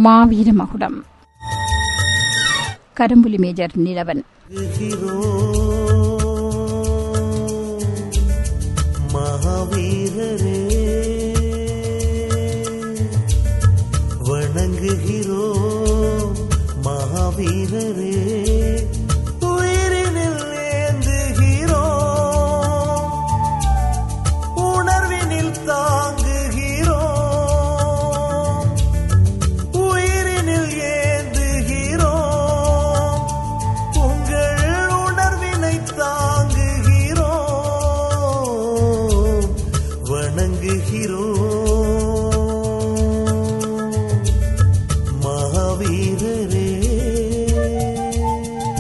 மாவீர மகுடம் கரும்புலி மேஜர் நிலவன் மகாவீரரே வணங்குகிறோ மகாவீரரே உயிரினில் ஏந்துகிறோ உணர்வினில் தாங்குகிறோ உயிரினில் ஏந்துகிறோ உங்கள் உணர்வினை தாங்குகிறோ வணங்குகிறோ மகாவீரரே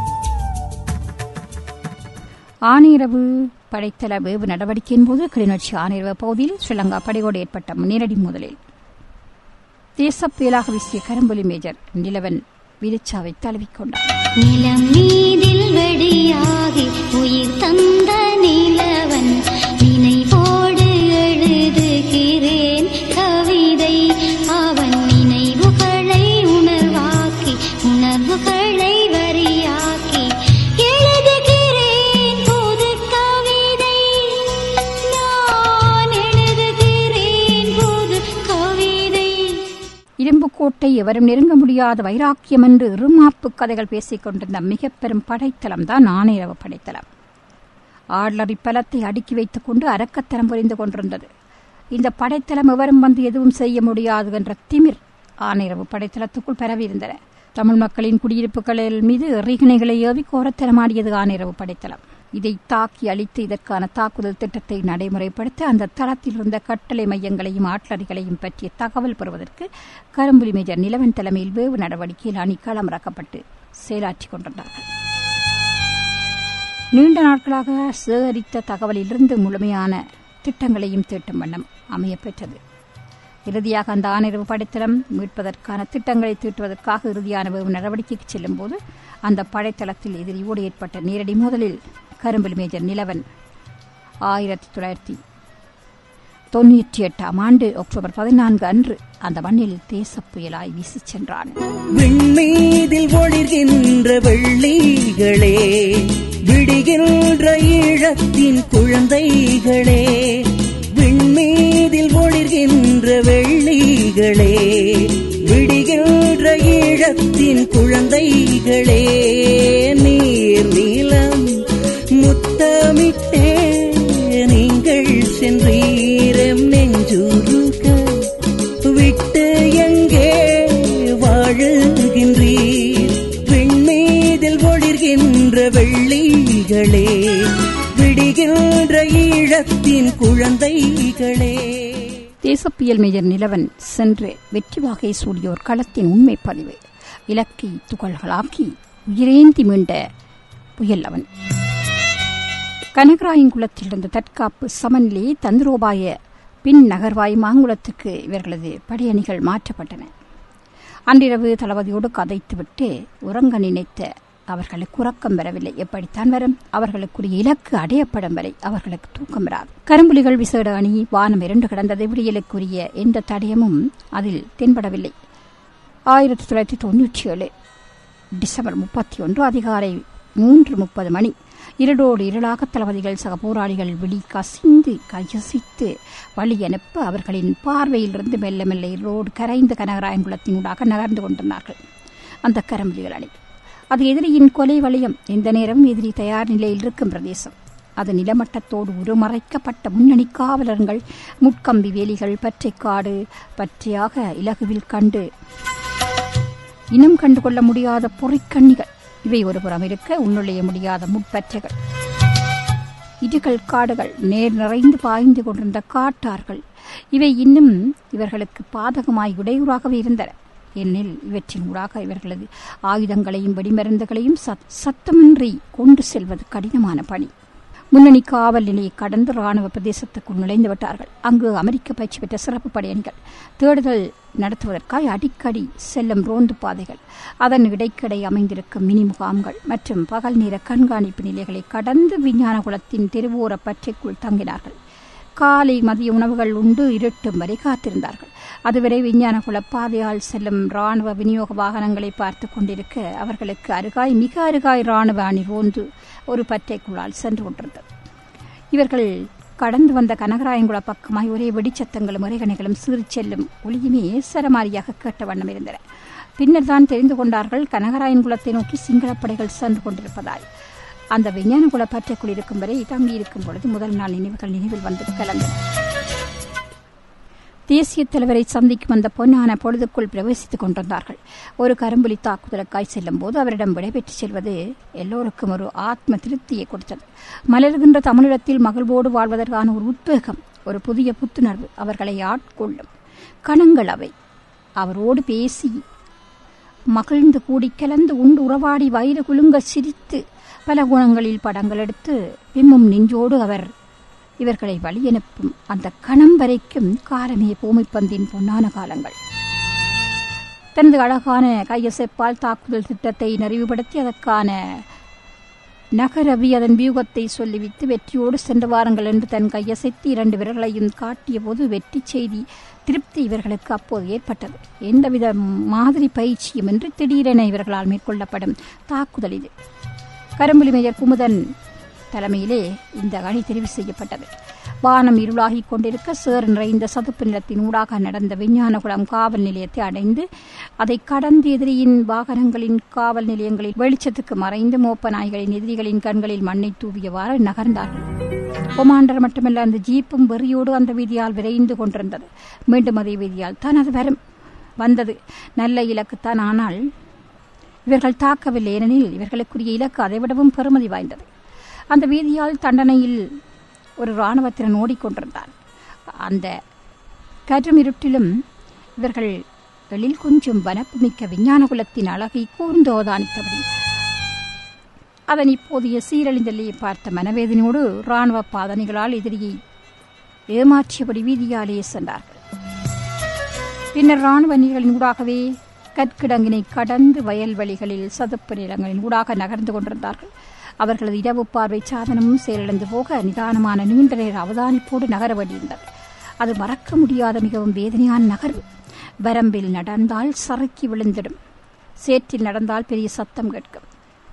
ஆனிரவு படைத்தள வேவு நடவடிக்கையின் போது கிளிநொச்சி ஆனிரவு பகுதியில் ஸ்ரீலங்கா படையோடு ஏற்பட்ட நேரடி முதலில் தேசப் புயலாக வீசிய கரும்புலி மேஜர் நிலவன் விரிச்சாவை தழுவிக்கொண்டார் நிலம் மீதில் வெடியாகி உயிர் தந்த நிலவன் நினைவோடு எழுதுகிறேன் கவிதை அவன் நினைவுகளை உணர்வாக்கி உணர்வுகளை வரியாக்கி எழுதுகிறேன் புது கவிதை நான் எழுதுகிறேன் புது கவிதை இரும்புக்கோட்டை எவரும் நெருங்க முடியாத வைராக்கியம் என்று இருமாப்பு கதைகள் பேசிக் கொண்டிருந்த மிக பெரும் படைத்தளம் தான் ஆணையரவு படைத்தளம் ஆட்லரி பலத்தை அடுக்கி வைத்துக் கொண்டு அரக்கத்தனம் புரிந்து கொண்டிருந்தது இந்த படைத்தளம் எவரும் வந்து எதுவும் செய்ய முடியாது என்ற திமிர் ஆணையரவு படைத்தளத்துக்குள் பரவியிருந்தன தமிழ் மக்களின் குடியிருப்புகளில் மீது எறிகணைகளை ஏவி கோரத்தனமாடியது ஆணையரவு படைத்தளம் இதை தாக்கி அழித்து இதற்கான தாக்குதல் திட்டத்தை நடைமுறைப்படுத்த அந்த தளத்தில் இருந்த கட்டளை மையங்களையும் ஆட்லரிகளையும் பற்றிய தகவல் பெறுவதற்கு கரும்புலி மேஜர் நிலவன் தலைமையில் வேவு நடவடிக்கையில் அணி களமிறக்கப்பட்டு செயலாற்றிக் கொண்டிருந்தார்கள் நீண்ட நாட்களாக சேகரித்த தகவலிலிருந்து முழுமையான திட்டங்களையும் தீட்டும் வண்ணம் அமையப்பெற்றது இறுதியாக அந்த ஆணையரவு படைத்தளம் மீட்பதற்கான திட்டங்களை தீட்டுவதற்காக இறுதியான வேவு நடவடிக்கைக்கு செல்லும் போது அந்த படைத்தளத்தில் எதிரியோடு ஏற்பட்ட நேரடி மோதலில் கரும்புலி மேஜர் நிலவன் ஆயிரத்தி தொள்ளாயிரத்தி தொண்ணூற்றி எட்டாம் ஆண்டு அக்டோபர் பதினான்கு அன்று அந்த மண்ணில் தேசப் புயலாய் வீசிச் சென்றான் விண்மீதில் ஒளிர்கின்ற வெள்ளிகளே விடுகின்ற ஈழத்தின் குழந்தைகளே விண்மீதில் ஒளிர்கின்ற வெள்ளிகளே விடுகின்ற ஈழத்தின் குழந்தைகளே நீர் நீலம் முத்தமிட்டே நீங்கள் சென்றீரம் நெஞ்சுருக விட்டு எங்கே வாழுகின்றீர் விண்மீதில் ஒளிர்கின்ற வெள்ளிகளே விடுகின்ற ஈழத்தின் குழந்தைகளே தேசப்புயல் மேஜர் நிலவன் சென்று வெற்றி வாகை சூடியோர் களத்தின் உண்மை பதிவு இலக்கை துகள்களாக்கி உயிரேந்தி மீண்ட புயல் அவன் கனகராயங்குளத்திலிருந்து தற்காப்பு சமநிலை தந்திரோபாய பின் நகர்வாய் மாங்குளத்துக்கு இவர்களது படையணிகள் மாற்றப்பட்டன அன்றிரவு தளபதியோடு கதைத்துவிட்டு உறங்க நினைத்த அவர்களுக்கு உறக்கம் வரவில்லை எப்படித்தான் வரும் அவர்களுக்குரிய இலக்கு அடையப்படும் வரை அவர்களுக்கு தூக்கம் வராது கரும்புலிகள் விசேட அணி வானம் இரண்டு கிடந்தது விடியலுக்குரிய எந்த தடயமும் அதில் தென்படவில்லை ஆயிரத்தி தொள்ளாயிரத்தி தொன்னூற்றி ஏழு டிசம்பர் முப்பத்தி ஒன்று அதிகாலை மூன்று முப்பது மணி இருடோடு இருளாக தளபதிகள் சக போராளிகள் விழி கசிந்து கயசித்து வழி அனுப்ப அவர்களின் பார்வையிலிருந்து மெல்ல மெல்ல இருளோடு கரைந்த கனகராயங்குளத்தினூடாக நகர்ந்து கொண்டிருந்தார்கள் அந்த கரம்புலிகள் அணி அது எதிரியின் கொலை வளையம் எந்த நேரமும் எதிரி தயார் நிலையில் இருக்கும் பிரதேசம் அது நிலமட்டத்தோடு உருமறைக்கப்பட்ட முன்னணி காவலர்கள் முட்கம்பி வேலிகள் பற்றைக்காடு பற்றையாக இலகுவில் கண்டு இனம் கண்டுகொள்ள முடியாத பொறிக்கண்ணிகள் இவை ஒருபுறம் இருக்க உள்நுழைய முடியாத முட்பற்றைகள் இடுகள் காடுகள் நேர் நிறைந்து பாய்ந்து கொண்டிருந்த காட்டார்கள் இவை இன்னும் இவர்களுக்கு பாதகமாய் இடையூறாகவே இருந்தன ஏனெனில் இவற்றின் ஊடாக இவர்களது ஆயுதங்களையும் வெடிமருந்துகளையும் சத்- சத்தமின்றி கொண்டு செல்வது கடினமான பணி முன்னணி காவல் நிலையை கடந்து ராணுவ பிரதேசத்துக்குள் நுழைந்து விட்டார்கள் அங்கு அமெரிக்க பயிற்சி பெற்ற சிறப்பு படையணிகள் தேடுதல் நடத்துவதற்காக அடிக்கடி செல்லும் ரோந்து பாதைகள் அதன் இடைக்கிடை அமைந்திருக்கும் மினி முகாம்கள் மற்றும் பகல் நேர கண்காணிப்பு நிலைகளை கடந்து விஞ்ஞான குலத்தின் தெருவோர பற்றைக்குள் தங்கினார்கள் காலை மதிய உணவுகள் உண்டு இருட்டும் வரை காத்திருந்தார்கள் அதுவரை விஞ்ஞான குலப்பாதையால் செல்லும் ராணுவ விநியோக வாகனங்களை பார்த்து கொண்டிருக்க அவர்களுக்கு அருகாய் மிக அருகாய் ராணுவ அணி ரோந்து ஒரு பற்றைக்குள்ளால் சென்று கொண்டிருந்தது இவர்கள் கடந்து வந்த கனகராயங்குள பக்கமாய் ஒரே வெடிச்சத்தங்களும் இறைகணைகளும் சீறிச் செல்லும் ஒளியுமே சரமாரியாக கேட்ட வண்ணம் இருந்தன பின்னர் தான் தெரிந்து கொண்டார்கள் கனகராயன்குளத்தை நோக்கி சிங்களப்படைகள் சென்று கொண்டிருப்பதாய் அந்த விஞ்ஞான குல பற்றைக்குள் இருக்கும் வரை தங்கியிருக்கும் பொழுது முதல் நாள் நினைவுகள் நினைவில் வந்து கலந்தன தேசிய தலைவரை சந்திக்கும் அந்த பொன்னான பொழுதுக்குள் பிரவேசித்துக் கொண்டிருந்தார்கள் ஒரு கரும்புலி தாக்குதலுக்காய் செல்லும் போது அவரிடம் விடைபெற்று செல்வது எல்லோருக்கும் ஒரு ஆத்ம திருப்தியை கொடுத்தது மலர்கின்ற தமிழிடத்தில் மகிழ்வோடு வாழ்வதற்கான ஒரு உத்வேகம் ஒரு புதிய புத்துணர்வு அவர்களை ஆட்கொள்ளும் கணங்கள் அவை அவரோடு பேசி மகிழ்ந்து கூடி கலந்து உண்டு உறவாடி வயிறு குலுங்க சிரித்து பல குணங்களில் படங்கள் எடுத்து விம்மும் நெஞ்சோடு அவர் இவர்களை வழியனுப்பும் அந்த கணம் வரைக்கும் காலமே பூமிப்பந்தின் பொன்னான காலங்கள் தனது அழகான கையசைப்பால் தாக்குதல் திட்டத்தை நிறைவுபடுத்தி அதற்கான நகரவி அதன் வியூகத்தை சொல்லிவித்து வெற்றியோடு சென்று வாருங்கள் என்று தன் கையசைத்து இரண்டு விரல்களையும் காட்டிய போது வெற்றி செய்தி திருப்தி இவர்களுக்கு அப்போது ஏற்பட்டது எந்தவித மாதிரி பயிற்சியும் என்று திடீரென இவர்களால் மேற்கொள்ளப்படும் தாக்குதல் இது கரும்புலி மேயர் குமுதன் தலைமையிலே இந்த அணி தெரிவு செய்யப்பட்டது வானம் இருளாகிக் கொண்டிருக்க சேர் நிறைந்த சதுப்பு நிலத்தின் ஊடாக நடந்த விஞ்ஞானகுளம் காவல் நிலையத்தை அடைந்து அதை கடந்து எதிரியின் வாகனங்களின் காவல் நிலையங்களில் வெளிச்சத்துக்கு மறைந்து மோப்ப நாய்களின் எதிரிகளின் கண்களில் மண்ணை தூவியவாறு நகர்ந்தார்கள் கொமாண்டர் மட்டுமல்ல அந்த ஜீப்பும் வெறியோடு அந்த வீதியால் விரைந்து கொண்டிருந்தது மீண்டும் அதே வீதியால் தான் அது வரும் வந்தது நல்ல இலக்குத்தான் ஆனால் இவர்கள் தாக்கவில்லை ஏனெனில் இவர்களுக்குரிய இலக்கு அதைவிடவும் பெருமதி வாய்ந்தது அந்த வீதியால் தண்டனையில் ஒரு இராணுவத்தினன் ஓடிக்கொண்டிருந்தான் அந்த கரும் இருட்டிலும் இவர்கள் எழில் கொஞ்சம் வனப்புமிக்க விஞ்ஞான குலத்தின் அழகை கூர்ந்து அவதானித்தபடி அதன் இப்போதைய சீரழிந்தலையை பார்த்த மனவேதனையோடு இராணுவ பாதனைகளால் எதிரியை ஏமாற்றியபடி வீதியாலே சென்றார்கள் பின்னர் இராணுவ நீர்களின் ஊடாகவே கற்கிடங்கினை கடந்து வயல்வெளிகளில் சதுப்பு நிலங்களின் ஊடாக நகர்ந்து கொண்டிருந்தார்கள் அவர்களது இரவு பார்வை சாதனமும் செயலிழந்து போக நிதானமான நீண்ட நேர அவதானிப்போடு நகர வேண்டியிருந்தது அது மறக்க முடியாத மிகவும் வேதனையான நகர்வு வரம்பில் நடந்தால் சறுக்கி விழுந்திடும் சேற்றில் நடந்தால் பெரிய சத்தம் கேட்கும்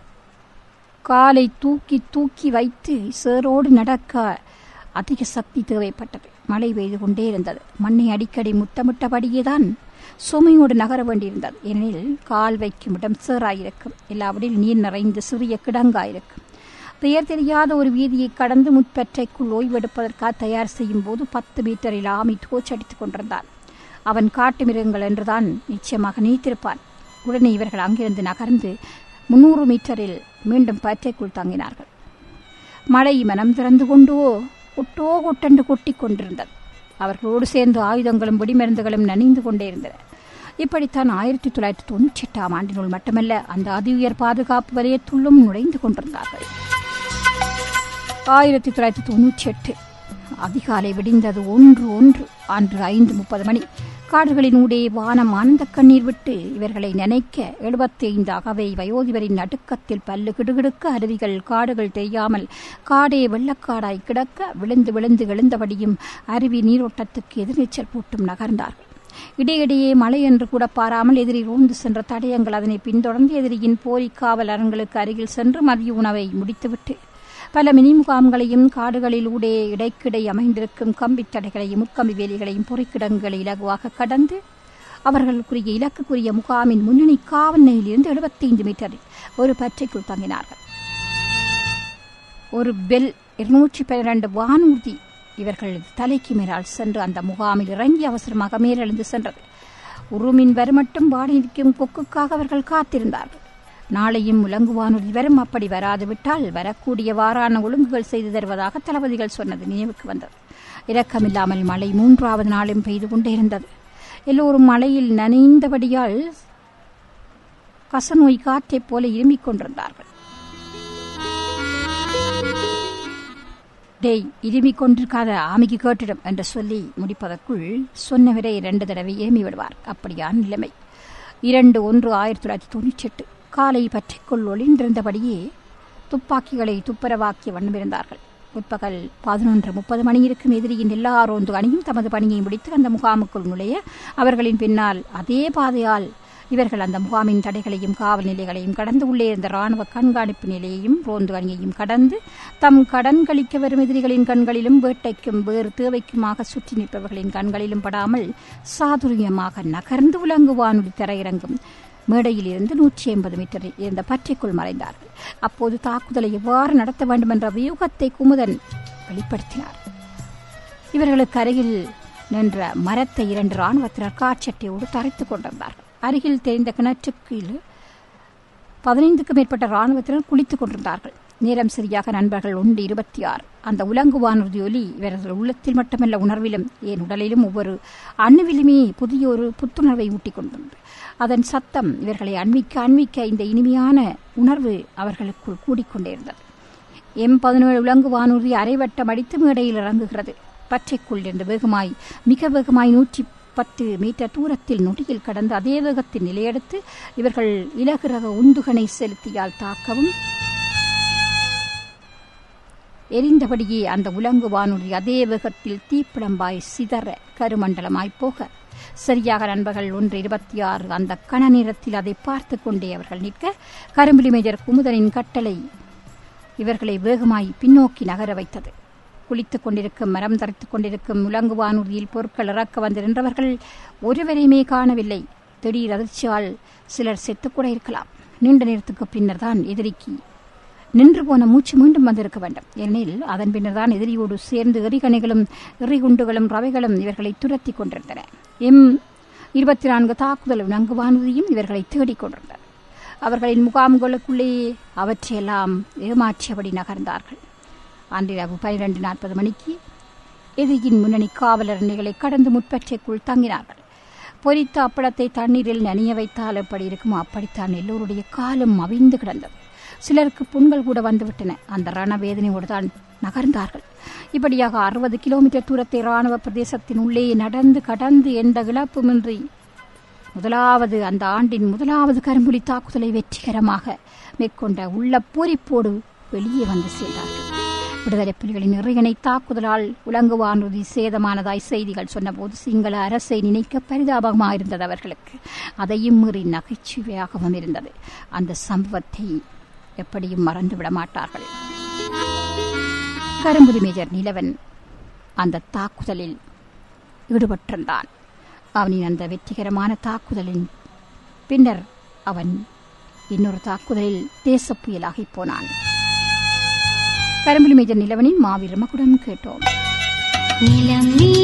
காலை தூக்கி தூக்கி வைத்து சேரோடு நடக்க அதிக சக்தி தேவைப்பட்டது மழை பெய்து கொண்டே இருந்தது மண்ணை அடிக்கடி முத்தமிட்டபடியேதான் சுமையோடு நகர வேண்டியிருந்தது ஏனெனில் கால் வைக்கும் இடம் சேராயிருக்கும் எல்லாவற்றில் நீர் நிறைந்து சிறிய கிடங்காயிருக்கும் பெயர் தெரியாத ஒரு வீதியை கடந்து முற்பற்றைக்குள் ஓய்வெடுப்பதற்காக தயார் செய்யும் போது பத்து மீட்டரில் ஆமி தோச்சடித்துக் கொண்டிருந்தான் அவன் காட்டு மிருகங்கள் என்றுதான் நிச்சயமாக நீத்திருப்பான் உடனே இவர்கள் அங்கிருந்து நகர்ந்து முன்னூறு மீட்டரில் மீண்டும் பற்றைக்குள் தங்கினார்கள் மழை மனம் திறந்து கொண்டோ கொட்டோ கொட்டென்று கொட்டிக் கொண்டிருந்தது அவர்களோடு சேர்ந்து ஆயுதங்களும் வெடிமருந்துகளும் நனைந்து கொண்டே இருந்தன இப்படித்தான் ஆயிரத்தி தொள்ளாயிரத்தி தொண்ணூற்றி எட்டாம் ஆண்டினுள் மட்டுமல்ல அந்த அதி உயர் பாதுகாப்பு வலயத்துள்ளும் நுழைந்து கொண்டிருந்தார்கள் ஆயிரத்தி தொள்ளாயிரத்தி தொண்ணூற்றி எட்டு அதிகாலை விடிந்தது ஒன்று ஒன்று அன்று ஐந்து முப்பது மணி காடுகளினூடே வானம் ஆனந்த கண்ணீர் விட்டு இவர்களை நினைக்க எழுபத்தி ஐந்து அகவை வயோதிபரின் நடுக்கத்தில் பல்லு கிடுகிடுக்க அருவிகள் காடுகள் தெரியாமல் காடே வெள்ளக்காடாய் கிடக்க விழுந்து விழுந்து எழுந்தபடியும் அருவி நீரோட்டத்துக்கு எதிர்நீச்சல் போட்டும் நகர்ந்தார்கள் இடையிடையே மழை என்று கூட பாராமல் எதிரி ரோந்து சென்ற தடயங்கள் அதனை பின்தொடர்ந்து எதிரியின் போரிக் காவல் அரண்களுக்கு அருகில் சென்று மதிய உணவை முடித்துவிட்டு பல மினி முகாம்களையும் காடுகளிலூடே இடைக்கிடை அமைந்திருக்கும் கம்பித் தடைகளையும் முற்கம்பி வேலிகளையும் பொறிக்கிடங்களை இலகுவாக கடந்து அவர்களுக்குரிய இலக்குக்குரிய முகாமின் முன்னணி காவல் நிலையிலிருந்து எழுபத்தைந்து மீட்டரில் ஒரு பற்றைக்குள் தங்கினார்கள் ஒரு பெல் இருநூற்றி பன்னிரண்டு வானூர்தி இவர்கள் தலைக்கு மேலால் சென்று அந்த முகாமில் இறங்கி அவசரமாக மேலெழுந்து சென்றது உருமின் வருமட்டும் வாடி நிற்கும் கொக்குக்காக அவர்கள் காத்திருந்தார்கள் நாளையும் முழங்குவானூர்தி வரும் அப்படி வராது விட்டால் வரக்கூடிய வாரான ஒழுங்குகள் செய்து தருவதாக தளபதிகள் சொன்னது நினைவுக்கு வந்தது இரக்கமில்லாமல் மழை மூன்றாவது நாளும் பெய்து கொண்டே இருந்தது எல்லோரும் மழையில் நனைந்தபடியால் கசநோய் காற்றைப் போல இருமிக் கொண்டிருந்தார்கள் டேய் இருமிக் கொண்டிருக்காத ஆமிக்கு கேட்டிடும் என்று சொல்லி முடிப்பதற்குள் சொன்னவரை இரண்டு தடவை ஏமி விடுவார் அப்படியான நிலைமை இரண்டு ஒன்று ஆயிரத்தி தொள்ளாயிரத்தி தொண்ணூற்றி எட்டு காலை பற்றிக்கொள் ஒளிந்திருந்தபடியே துப்பாக்கிகளை துப்பரவாக்கிய வண்ணம் இருந்தார்கள் முற்பகல் பதினொன்று முப்பது மணி இருக்கும் எதிரியின் எல்லா ரோந்து அணியும் தமது பணியை முடித்து அந்த முகாமுக்குள் நுழைய அவர்களின் பின்னால் அதே பாதையால் இவர்கள் அந்த முகாமின் தடைகளையும் காவல் நிலைகளையும் கடந்து உள்ளே இருந்த ராணுவ கண்காணிப்பு நிலையையும் ரோந்து அணியையும் கடந்து தம் கடன் கழிக்க வரும் எதிரிகளின் கண்களிலும் வேட்டைக்கும் வேறு தேவைக்குமாக சுற்றி நிற்பவர்களின் கண்களிலும் படாமல் சாதுரியமாக நகர்ந்து உலங்கு வானொலி தரையிறங்கும் மேடையில் இருந்து நூற்றி ஐம்பது மீட்டர் இருந்த பற்றிக்குள் மறைந்தார்கள் அப்போது தாக்குதலை எவ்வாறு நடத்த வேண்டும் என்ற வியூகத்தை குமுதன் வெளிப்படுத்தினார் இவர்களுக்கு அருகில் நின்ற மரத்தை இரண்டு ராணுவத்தினர் காட்சட்டையோடு தரைத்துக் கொண்டிருந்தார்கள் அருகில் தெரிந்த கிணற்றுக்கு பதினைந்துக்கும் மேற்பட்ட ராணுவத்தினர் குளித்துக் கொண்டிருந்தார்கள் நேரம் சரியாக நண்பர்கள் ஒன்று இருபத்தி ஆறு அந்த உலங்கு வானூர்தி ஒலி இவர்கள் உள்ளத்தில் மட்டுமல்ல உணர்விலும் என் உடலிலும் ஒவ்வொரு அணுவிலுமே புதிய ஒரு புத்துணர்வை ஊட்டிக் கொண்டிருந்தது அதன் சத்தம் இவர்களை அண்மிக்க அண்மிக்க இந்த இனிமையான உணர்வு அவர்களுக்குள் கூடிக்கொண்டே இருந்தது எம் பதினேழு உலங்கு வானூர்தி அரைவட்டம் அடித்து மேடையில் இறங்குகிறது பற்றைக்குள் இருந்து வேகமாய் மிக வேகமாய் நூற்றி பத்து மீட்டர் தூரத்தில் நொடியில் கடந்து அதே வேகத்தில் நிலையெடுத்து இவர்கள் இலகுரக உந்துகனை செலுத்தியால் தாக்கவும் எரிந்தபடியே அந்த உலங்கு வானூர்தி அதே வேகத்தில் தீப்பிழம்பாய் சிதற கருமண்டலமாய் போக சரியாக நண்பர்கள் ஒன்று இருபத்தி ஆறு அந்த கண நேரத்தில் அதை பார்த்து கொண்டே அவர்கள் நிற்க கரும்பிலி மேஜர் குமுதனின் கட்டளை இவர்களை வேகமாய் பின்னோக்கி நகர வைத்தது குளித்துக் கொண்டிருக்கும் மரம் தரைத்துக் கொண்டிருக்கும் முழங்கு வானூர்தியில் பொருட்கள் இறக்க வந்து நின்றவர்கள் ஒருவரையுமே காணவில்லை திடீர் அதிர்ச்சியால் சிலர் செத்துக்கூட இருக்கலாம் நீண்ட நேரத்துக்கு பின்னர் தான் எதிரிக்கு நின்று போன மூச்சு மீண்டும் வந்திருக்க வேண்டும் ஏனெனில் அதன் பின்னர் தான் எதிரியோடு சேர்ந்து எறிகணைகளும் எறிகுண்டுகளும் ரவைகளும் இவர்களை துரத்தி கொண்டிருந்தன எம் இருபத்தி நான்கு தாக்குதல் விலங்கு வானூர்தியும் இவர்களை தேடிக் கொண்டிருந்தது அவர்களின் முகாம்களுக்குள்ளே அவற்றையெல்லாம் ஏமாற்றியபடி நகர்ந்தார்கள் அன்றிரவு பனிரெண்டு நாற்பது மணிக்கு எதிரியின் முன்னணி காவலர் நிலைகளை கடந்து முற்பற்றைக்குள் தங்கினார்கள் பொரித்த அப்பளத்தை தண்ணீரில் நனைய வைத்தால் எப்படி இருக்குமோ அப்படித்தான் எல்லோருடைய காலும் அவிந்து கிடந்தது சிலருக்கு புண்கள் கூட வந்துவிட்டன அந்த ரணவேதனையோடு தான் நகர்ந்தார்கள் இப்படியாக அறுபது கிலோமீட்டர் தூரத்தை ராணுவ பிரதேசத்தின் உள்ளே நடந்து கடந்து எந்த இழப்புமின்றி முதலாவது அந்த ஆண்டின் முதலாவது கரும்புலி தாக்குதலை வெற்றிகரமாக மேற்கொண்ட உள்ள பூரிப்போடு வெளியே வந்து சேர்ந்தார்கள் விடுதலை புலிகளின் இறையனை தாக்குதலால் உலங்கு வானூர்தி சேதமானதாய் செய்திகள் சொன்னபோது சிங்கள அரசை நினைக்க பரிதாபமாக இருந்தது அவர்களுக்கு அதையும் மீறி நகைச்சுவையாகவும் இருந்தது அந்த சம்பவத்தை எப்படியும் மறந்துவிட மாட்டார்கள் கரும்புலி மேஜர் நிலவன் அந்த தாக்குதலில் ஈடுபட்டிருந்தான் அவனின் அந்த வெற்றிகரமான தாக்குதலின் பின்னர் அவன் இன்னொரு தாக்குதலில் தேச புயலாகிப் போனான் கரும்புலி மேஜர் நிலவனின் மாவீர மகுடன் கேட்டோம் நிலம் நீ